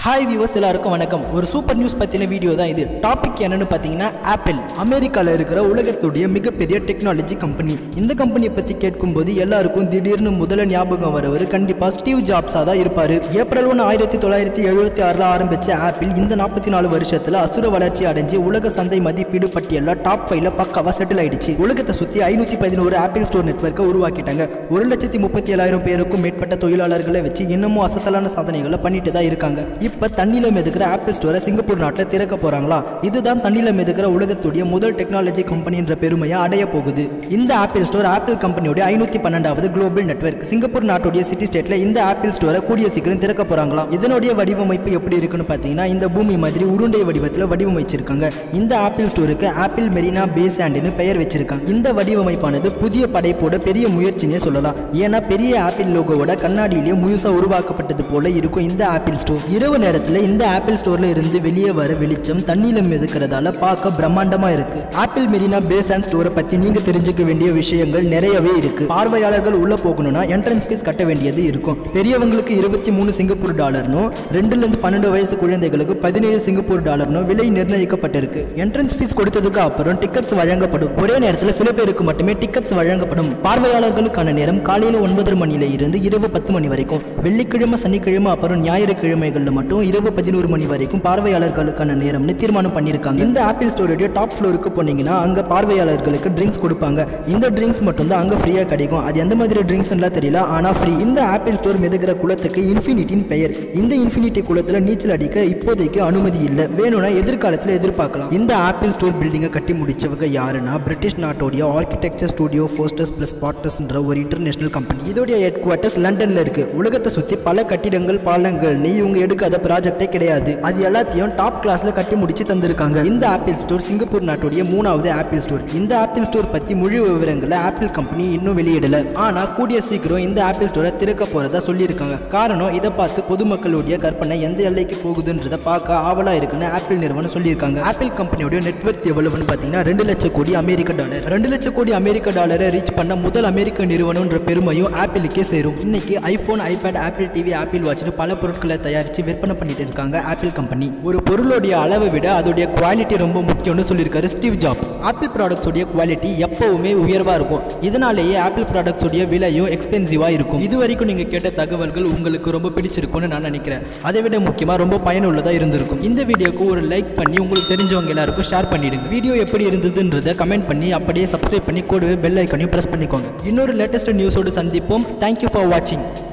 hi viewers எல்லாருக்கும் வணக்கம் ஒரு சூப்பர் நியூஸ் பற்றின வீடியோ தான் இது டாபிக் என்னன்னு பார்த்தீங்கன்னா ஆப்பிள் அமெரிக்காவில் இருக்கிற உலகத்துடைய மிகப்பெரிய டெக்னாலஜி கம்பெனி இந்த கம்பெனியை பற்றி கேட்கும்போது எல்லாருக்கும் திடீர்னு முதல்ல ஞாபகம் வரவர் கண்டிப்பாக ஸ்டீவ் ஜாப்ஸாக தான் இருப்பார் ஏப்ரல் ஒன்று ஆயிரத்தி தொள்ளாயிரத்தி எழுபத்தி ஆறில் ஆரம்பித்த ஆப்பிள் இந்த நாற்பத்தி நாலு வருஷத்தில் அசுர வளர்ச்சி அடைஞ்சு உலக சந்தை மதிப்பீடு பட்டியலில் டாப் ஃபைவ்ல பக்காவாக செட்டில் ஆயிடுச்சு உலகத்தை சுற்றி ஐநூற்றி பதினோரு ஆப்பிள் ஸ்டோர் நெட்வொர்க்கை உருவாக்கிட்டாங்க ஒரு லட்சத்தி முப்பத்தி ஏழாயிரம் பேருக்கும் மேற்பட்ட தொழிலாளர்களை வச்சு இன்னமும் அசத்தலான சாதனைகளை பண்ணிட்டு தான் இருக்காங்க இப்போ தண்ணியில் மிதக்கிற ஆப்பிள் ஸ்டோரை சிங்கப்பூர் நாட்டில் திறக்க போறாங்களா இதுதான் தண்ணியில் மிதக்கிற உலகத்துடைய முதல் டெக்னாலஜி கம்பெனின்ற பெருமையை அடைய போகுது இந்த ஆப்பிள் ஸ்டோர் ஆப்பிள் கம்பெனியோட ஐநூற்றி பன்னெண்டாவது குளோபல் நெட்வொர்க் சிங்கப்பூர் நாட்டுடைய சிட்டி ஸ்டேட்ல இந்த ஆப்பிள் ஸ்டோரை கூடிய சீக்கிரம் திறக்க போறாங்களாம் இதனுடைய வடிவமைப்பு எப்படி இருக்குன்னு பார்த்தீங்கன்னா இந்த பூமி மாதிரி உருண்டை வடிவத்தில் வடிவமைச்சிருக்காங்க இந்த ஆப்பிள் ஸ்டோருக்கு ஆப்பிள் மெரினா பேஸ் ஆண்டுன்னு பெயர் வச்சிருக்காங்க இந்த வடிவமைப்பானது புதிய படைப்போட பெரிய முயற்சினே சொல்லலாம் ஏன்னா பெரிய ஆப்பிள் லோகோவோட கண்ணாடியிலேயே முழுசா உருவாக்கப்பட்டது போல இருக்கும் இந்த ஆப்பிள் ஸ்டோர் இரவு நேரத்தில் இந்த ஆப்பிள் ஸ்டோர்ல இருந்து வெளியே வர வெளிச்சம் தண்ணியில மிதக்கிறதால பார்க்க பிரம்மாண்டமா இருக்கு ஆப்பிள் மெரினா பேஸ் அண்ட் ஸ்டோரை பத்தி நீங்க தெரிஞ்சுக்க வேண்டிய விஷயங்கள் நிறையவே இருக்கு பார்வையாளர்கள் உள்ள போகணும்னா என்ட்ரன்ஸ் ஃபீஸ் கட்ட வேண்டியது இருக்கும் பெரியவங்களுக்கு இருபத்தி மூணு சிங்கப்பூர் டாலர்னும் ரெண்டுல இருந்து பன்னெண்டு வயசு குழந்தைகளுக்கு பதினேழு சிங்கப்பூர் டாலர்னும் விலை நிர்ணயிக்கப்பட்டிருக்கு என்ட்ரன்ஸ் ஃபீஸ் கொடுத்ததுக்கு அப்புறம் டிக்கெட்ஸ் வழங்கப்படும் ஒரே நேரத்தில் சில பேருக்கு மட்டுமே டிக்கெட்ஸ் வழங்கப்படும் பார்வையாளர்களுக்கான நேரம் காலையில ஒன்பதரை மணில இருந்து இரவு பத்து மணி வரைக்கும் வெள்ளிக்கிழமை சனிக்கிழமை அப்புறம் ஞாயிற்றுக்கிழமைகளில் மட்டும் இரவு பதினோரு மணி வரைக்கும் பார்வையாளர்களுக்கான நேரம்னு தீர்மானம் பண்ணியிருக்காங்க இந்த ஆப்பிள் ஸ்டோருடைய டாப் ஃப்ளோருக்கு போனீங்கன்னா அங்க பார்வையாளர்களுக்கு ட்ரிங்க்ஸ் கொடுப்பாங்க இந்த ட்ரிங்க்ஸ் மட்டும் தான் அங்க ஃப்ரீயா கிடைக்கும் அது எந்த மாதிரி ட்ரிங்க்ஸ்லாம் தெரியல ஆனா ஃப்ரீ இந்த ஆப்பிள் ஸ்டோர் மிதக்கிற குளத்துக்கு இன்ஃபினிட்டின் பெயர் இந்த இன்ஃபினிட்டி குளத்துல நீச்சல் அடிக்க இப்போதைக்கு அனுமதி இல்லை வேணும்னா எதிர்காலத்தில் எதிர்பார்க்கலாம் இந்த ஆப்பிள் ஸ்டோர் பில்டிங்கை கட்டி முடிச்சவங்க யாருன்னா பிரிட்டிஷ் நாட்டோடைய ஆர்கிடெக்சர் ஸ்டுடியோ ஃபோஸ்டர்ஸ் பிளஸ் பாட்டர்ஸ்ன்ற ஒரு இன்டர்நேஷனல் கம்பெனி இதோடைய ஹெட் குவார்ட்டர்ஸ் லண்டன்ல இருக்கு உலகத்தை சுத்தி பல கட்டிடங்கள் பாலங்கள்னு இவங்க எடுக்காத ப்ராஜெக்டே கிடையாது அது எல்லாத்தையும் டாப் கிளாஸ்ல கட்டி முடிச்சு தந்திருக்காங்க இந்த ஆப்பிள் ஸ்டோர் சிங்கப்பூர் நாட்டுடைய மூணாவது ஆப்பிள் ஸ்டோர் இந்த ஆப்பிள் ஸ்டோர் பத்தி முழு விவரங்களை ஆப்பிள் கம்பெனி இன்னும் வெளியிடல ஆனா கூடிய சீக்கிரம் இந்த ஆப்பிள் ஸ்டோரை திறக்க போறதா சொல்லியிருக்காங்க காரணம் இதை பார்த்து பொதுமக்களுடைய கற்பனை எந்த எல்லைக்கு போகுதுன்றதை பார்க்க ஆவலா இருக்குன்னு ஆப்பிள் நிறுவனம் சொல்லியிருக்காங்க ஆப்பிள் கம்பெனியோட நெட்வொர்க் எவ்வளவுன்னு பார்த்தீங்கன்னா ரெண்டு லட்சம் கோடி அமெரிக்க டாலர் ரெண்டு லட்சம் கோடி அமெரிக்க டாலரை ரீச் பண்ண முதல் அமெரிக்க நிறுவனம்ன்ற பெருமையும் ஆப்பிளுக்கே சேரும் இன்னைக்கு iPhone iPad Apple TV Apple வாட்ச்னு பல பொருட்களை தயாரித்து விற்பனை பண்ணிட்டு இருக்காங்க ஆப்பிள் கம்பெனி ஒரு பொருளுடைய அளவை விட அதோடைய குவாலிட்டி ரொம்ப முக்கியம்னு சொல்லியிருக்காரு ஸ்டீவ் ஜாப்ஸ் ஆப்பிள் ப்ராடக்ட்ஸ் உடைய குவாலிட்டி எப்பவுமே உயர்வா இருக்கும் இதனாலேயே ஆப்பிள் ப்ராடக்ட்ஸ் உடைய விலையும் எக்ஸ்பென்சிவா இருக்கும் இது வரைக்கும் நீங்க கேட்ட தகவல்கள் உங்களுக்கு ரொம்ப பிடிச்சிருக்கும்னு நான் நினைக்கிறேன் அதை விட முக்கியமா ரொம்ப பயனுள்ளதா இருந்திருக்கும் இந்த வீடியோக்கு ஒரு லைக் பண்ணி உங்களுக்கு தெரிஞ்சவங்க எல்லாருக்கும் ஷேர் பண்ணிடுங்க வீடியோ எப்படி இருந்ததுன்றதை கமெண்ட் பண்ணி அப்படியே சப்ஸ்கிரைப் பண்ணி கூடவே பெல் ஐக்கனையும் பிரஸ் பண்ணிக்கோங்க இன்னொரு லேட்டஸ்ட் நியூஸோடு சந்திப்போம் தேங்க்யூ ஃபார் வாட்சிங்